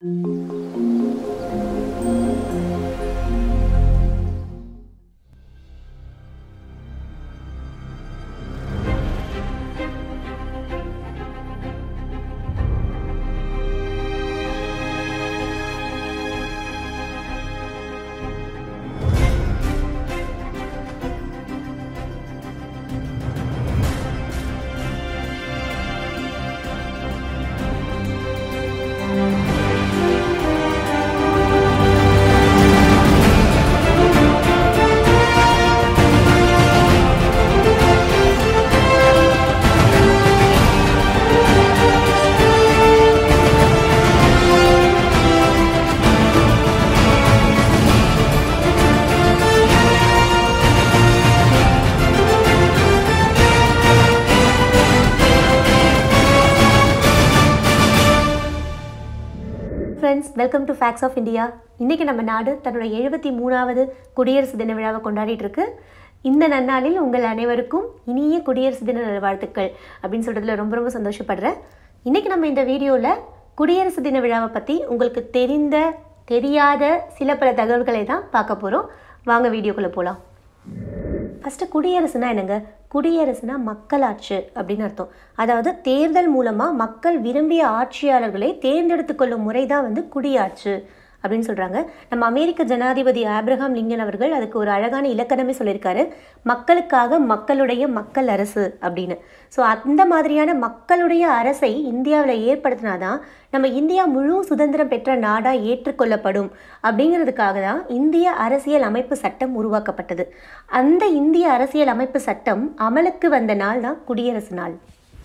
friends welcome to facts of India இன்றைக்கி நம்ம நாடு தன்னோட எழுபத்தி மூணாவது குடியரசு தின விழாவை கொண்டாடிட்டு இருக்கு இந்த நன்னாளில் உங்கள் அனைவருக்கும் இனிய குடியரசு தின நல்வாழ்த்துக்கள் அப்படின்னு சொல்கிறதுல ரொம்ப ரொம்ப சந்தோஷப்படுறேன் இன்றைக்கி நம்ம இந்த வீடியோவில் குடியரசு தின விழாவை பற்றி உங்களுக்கு தெரிந்த தெரியாத சில பல தகவல்களை தான் பார்க்க போகிறோம் வாங்க வீடியோக்குள்ளே போகலாம் ஃபஸ்ட்டு குடியரசுனா என்னங்க குடியரசுனா மக்களாட்சி அப்படின்னு அர்த்தம் அதாவது தேர்தல் மூலமாக மக்கள் விரும்பிய ஆட்சியாளர்களை தேர்ந்தெடுத்து கொள்ளும் முறை தான் வந்து குடியாட்சி அப்படின்னு சொல்கிறாங்க நம்ம அமெரிக்க ஜனாதிபதி ஆப்ரஹாம் லிங்கன் அவர்கள் அதுக்கு ஒரு அழகான இலக்கணமே சொல்லியிருக்காரு மக்களுக்காக மக்களுடைய மக்கள் அரசு அப்படின்னு ஸோ அந்த மாதிரியான மக்களுடைய அரசை இந்தியாவில் ஏற்படுத்தினாதான் நம்ம இந்தியா முழு சுதந்திரம் பெற்ற நாடாக ஏற்றுக்கொள்ளப்படும் அப்படிங்கிறதுக்காக தான் இந்திய அரசியல் அமைப்பு சட்டம் உருவாக்கப்பட்டது அந்த இந்திய அரசியல் அமைப்பு சட்டம் அமலுக்கு வந்த நாள் தான் குடியரசு நாள்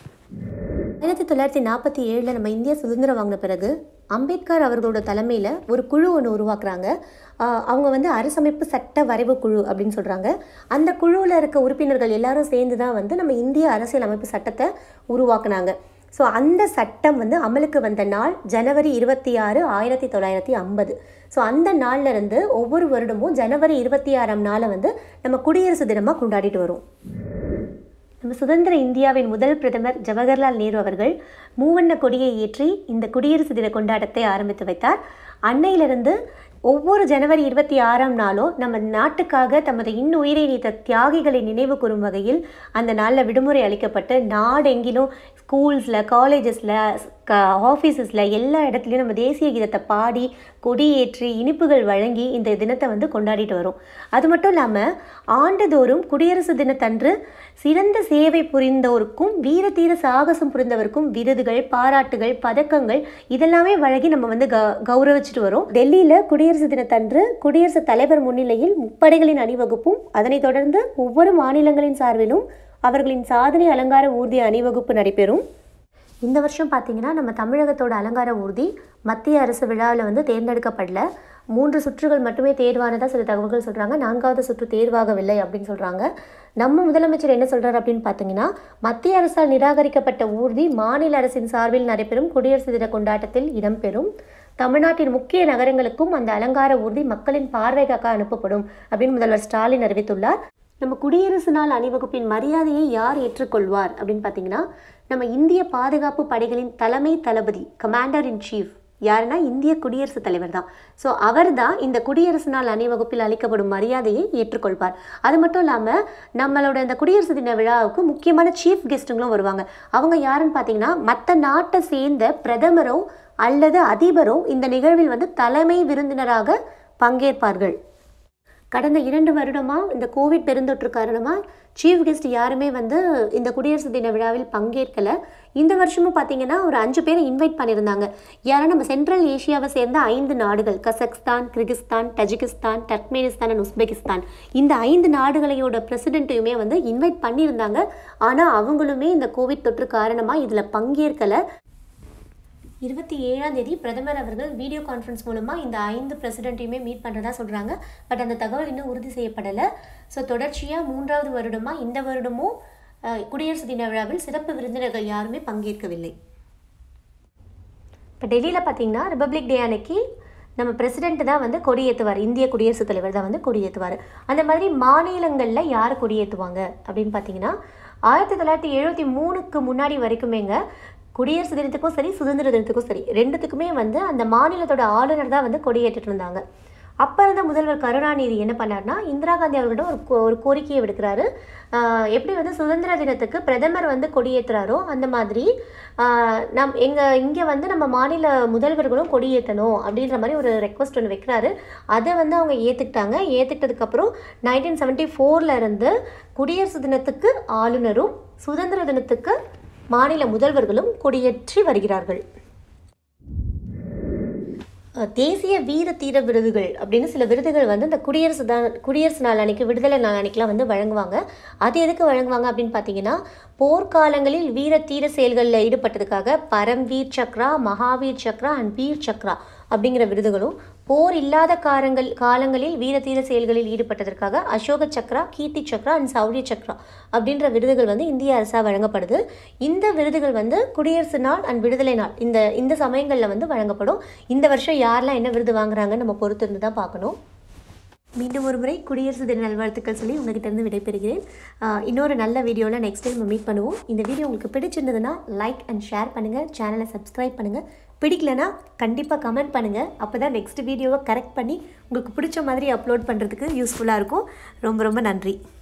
ஆயிரத்தி தொள்ளாயிரத்தி நாற்பத்தி ஏழில் நம்ம இந்தியா சுதந்திரம் வாங்கின பிறகு அம்பேத்கர் அவர்களோட தலைமையில் ஒரு குழு ஒன்று உருவாக்குறாங்க ஆஹ் அவங்க வந்து அரசமைப்பு சட்ட வரைவு குழு அப்படின்னு சொல்கிறாங்க அந்த குழுவில் இருக்க உறுப்பினர்கள் எல்லாரும் சேர்ந்து தான் வந்து நம்ம இந்திய அரசியல் அமைப்பு சட்டத்தை உருவாக்குனாங்க ஸோ அந்த சட்டம் வந்து அமலுக்கு வந்த நாள் ஜனவரி இருபத்தி ஆறு ஆயிரத்தி தொள்ளாயிரத்தி ஐம்பது ஸோ அந்த நாள்ல இருந்து ஒவ்வொரு வருடமும் ஜனவரி இருபத்தி ஆறாம் நாளை வந்து நம்ம குடியரசு தினமாக கொண்டாடிட்டு வரோம் நம்ம சுதந்திர இந்தியாவின் முதல் பிரதமர் ஜவஹர்லால் நேரு அவர்கள் மூவண்ண கொடியை ஏற்றி இந்த குடியரசு தின கொண்டாட்டத்தை ஆரம்பித்து வைத்தார் அன்னையிலிருந்து ஒவ்வொரு ஜனவரி இருபத்தி ஆறாம் நாளும் நம்ம நாட்டுக்காக தமது இன்னுயிரை நீத்த தியாகிகளை நினைவு கூறும் வகையில் அந்த நாளில் விடுமுறை அளிக்கப்பட்டு நாடெங்கிலும் ஸ்கூல்ஸில் காலேஜஸில் க ஆஃபீஸஸில் எல்லா இடத்துலையும் நம்ம தேசிய கீதத்தை பாடி கொடியேற்றி இனிப்புகள் வழங்கி இந்த தினத்தை வந்து கொண்டாடிட்டு வரோம் அது மட்டும் இல்லாமல் ஆண்டுதோறும் குடியரசு தினத்தன்று சிறந்த சேவை புரிந்தோருக்கும் வீர தீர சாகசம் புரிந்தவருக்கும் விருதுகள் பாராட்டுகள் பதக்கங்கள் இதெல்லாமே வழங்கி நம்ம வந்து க கௌரவிச்சுட்டு வரோம் டெல்லியில் குடியரசு தினத்தன்று குடியரசுத் தலைவர் முன்னிலையில் முப்படைகளின் அணிவகுப்பும் அதனைத் தொடர்ந்து ஒவ்வொரு மாநிலங்களின் சார்பிலும் அவர்களின் சாதனை அலங்கார ஊர்தி அணிவகுப்பு நடைபெறும் இந்த வருஷம் பார்த்தீங்கன்னா நம்ம தமிழகத்தோட அலங்கார ஊர்தி மத்திய அரசு விழாவில் வந்து தேர்ந்தெடுக்கப்படல மூன்று சுற்றுகள் மட்டுமே தேர்வானதாக சில தகவல்கள் சொல்கிறாங்க நான்காவது சுற்று தேர்வாகவில்லை அப்படின்னு சொல்கிறாங்க நம்ம முதலமைச்சர் என்ன சொல்கிறார் அப்படின்னு பார்த்தீங்கன்னா மத்திய அரசால் நிராகரிக்கப்பட்ட ஊர்தி மாநில அரசின் சார்பில் நடைபெறும் குடியரசு தின கொண்டாட்டத்தில் இடம்பெறும் தமிழ்நாட்டின் முக்கிய நகரங்களுக்கும் அந்த அலங்கார ஊர்தி மக்களின் பார்வைக்காக அனுப்பப்படும் அப்படின்னு முதல்வர் ஸ்டாலின் அறிவித்துள்ளார் நம்ம குடியரசு நாள் அணிவகுப்பின் மரியாதையை யார் ஏற்றுக்கொள்வார் அப்படின்னு பார்த்தீங்கன்னா நம்ம இந்திய பாதுகாப்பு படைகளின் தலைமை தளபதி கமாண்டர் இன் சீஃப் யாருன்னா இந்திய குடியரசுத் தலைவர் தான் ஸோ அவர் தான் இந்த குடியரசு நாள் அணிவகுப்பில் அளிக்கப்படும் மரியாதையை ஏற்றுக்கொள்வார் அது மட்டும் இல்லாமல் நம்மளோட இந்த குடியரசு தின விழாவுக்கு முக்கியமான சீஃப் கெஸ்ட்டுங்களும் வருவாங்க அவங்க யாருன்னு பார்த்தீங்கன்னா மற்ற நாட்டை சேர்ந்த பிரதமரோ அல்லது அதிபரோ இந்த நிகழ்வில் வந்து தலைமை விருந்தினராக பங்கேற்பார்கள் கடந்த இரண்டு வருடமாக இந்த கோவிட் பெருந்தொற்று காரணமாக சீஃப் கெஸ்ட் யாருமே வந்து இந்த குடியரசு தின விழாவில் பங்கேற்கலை இந்த வருஷமும் பார்த்தீங்கன்னா ஒரு அஞ்சு பேரை இன்வைட் பண்ணியிருந்தாங்க யாரும் நம்ம சென்ட்ரல் ஏஷியாவை சேர்ந்த ஐந்து நாடுகள் Kazakhstan Kyrgyzstan Tajikistan Turkmenistan and Uzbekistan இந்த ஐந்து நாடுகளையோட பிரசிடென்ட்டையுமே வந்து இன்வைட் பண்ணியிருந்தாங்க ஆனால் அவங்களுமே இந்த கோவிட் தொற்று காரணமாக இதில் பங்கேற்கலை இருபத்தி ஏழாம் தேதி பிரதமர் அவர்கள் வீடியோ கான்ஃபரன்ஸ் மூலமாக இந்த ஐந்து பிரசிடென்ட்டையுமே மீட் பண்ணுறதா சொல்கிறாங்க பட் அந்த தகவல் இன்னும் உறுதி செய்யப்படலை ஸோ தொடர்ச்சியாக மூன்றாவது வருடமாக இந்த வருடமும் அஹ், குடியரசு தின விழாவில் சிறப்பு விருந்தினர்கள் யாருமே பங்கேற்கவில்லை இப்போ டெல்லியில் பார்த்தீங்கன்னா ரிப்பப்ளிக் டே அன்னைக்கு நம்ம பிரசிடென்ட் தான் வந்து கொடியேற்றுவார் இந்திய குடியரசுத் தலைவர் தான் வந்து கொடியேற்றுவார் அந்த மாதிரி மாநிலங்களில் யார் கொடியேற்றுவாங்க அப்படின்னு பார்த்தீங்கன்னா ஆயிரத்தி தொள்ளாயிரத்தி எழுபத்தி மூணுக்கு முன்னாடி வரைக்குமேங்க குடியரசு தினத்துக்கும் சரி சுதந்திர தினத்துக்கும் சரி ரெண்டுத்துக்குமே வந்து அந்த மாநிலத்தோட ஆளுநர் தான் வந்து கொடியேற்றிட்டு இருந்தாங்க அப்போ இருந்த முதல்வர் கருணாநிதி என்ன பண்ணார்னா இந்திரா காந்தி அவர்கிட்ட ஒரு கோ- ஒரு கோரிக்கையை விடுக்கிறாரு ஆஹ் எப்படி வந்து சுதந்திர தினத்துக்கு பிரதமர் வந்து கொடியேற்றுறாரோ அந்த மாதிரி ஆஹ் நம் எங்கள் இங்கே வந்து நம்ம மாநில முதல்வர்களும் கொடியேற்றணும் அப்படின்ற மாதிரி ஒரு ரெக்வஸ்ட் ஒன்று வைக்கிறாரு அதை வந்து அவங்க ஏற்றுக்கிட்டாங்க ஏற்றுக்கிட்டதுக்கப்புறம் நைன்டீன் செவன்ட்டி இருந்து குடியரசு தினத்துக்கு ஆளுநரும் சுதந்திர தினத்துக்கு மாநில முதல்வர்களும் கொடியேற்றி வருகிறார்கள் அஹ் தேசிய வீர தீர விருதுகள் அப்படின்னு சில விருதுகள் வந்து இந்த குடியரசு தான் குடியரசு நாள் அன்னைக்கு விடுதலை நாள் அன்னைக்கெலாம் வந்து வழங்குவாங்க அது எதுக்கு வழங்குவாங்க அப்படின்னு பார்த்தீங்கன்னா போர்க்காலங்களில் வீர தீர செயல்களில் ஈடுபட்டதுக்காக பரம்வீர் சக்ரா மகாவீர் சக்ரா அண்ட் வீர் சக்ரா அப்படிங்கிற விருதுகளும் போர் இல்லாத காரங்கள் காலங்களில் வீர தீர செயல்களில் ஈடுபட்டதற்காக அசோக சக்ரா கீர்த்தி சக்ரா அண்ட் சௌரிய சக்ரா அப்படின்ற விருதுகள் வந்து இந்திய அரசால் வழங்கப்படுது இந்த விருதுகள் வந்து குடியரசு நாள் அண்ட் விடுதலை நாள் இந்த இந்த சமயங்களில் வந்து வழங்கப்படும் இந்த வருஷம் யாரெல்லாம் என்ன விருது வாங்குறாங்கன்னு நம்ம பொறுத்து இருந்து தான் பார்க்கணும் மீண்டும் ஒரு முறை குடியரசு தின நல்வாழ்த்துக்கள் சொல்லி உங்ககிட்ட இருந்து விடைபெறுகிறேன் ஆஹ் இன்னொரு நல்ல வீடியோவில் நெக்ஸ்ட் டைம் நம்ம மீட் பண்ணுவோம் இந்த வீடியோ உங்களுக்கு பிடிச்சிருந்ததுன்னா லைக் அண்ட் ஷேர் பண்ணுங்கள் சேனலை சப்ஸ்கிரைப் பண்ணுங்கள் பிடிக்கலனா கண்டிப்பாக கமெண்ட் பண்ணுங்கள் அப்போ தான் நெக்ஸ்ட் வீடியோவை கரெக்ட் பண்ணி உங்களுக்கு பிடிச்ச மாதிரி அப்லோட் பண்ணுறதுக்கு யூஸ்ஃபுல்லாக இருக்கும் ரொம்ப ரொம்ப நன்றி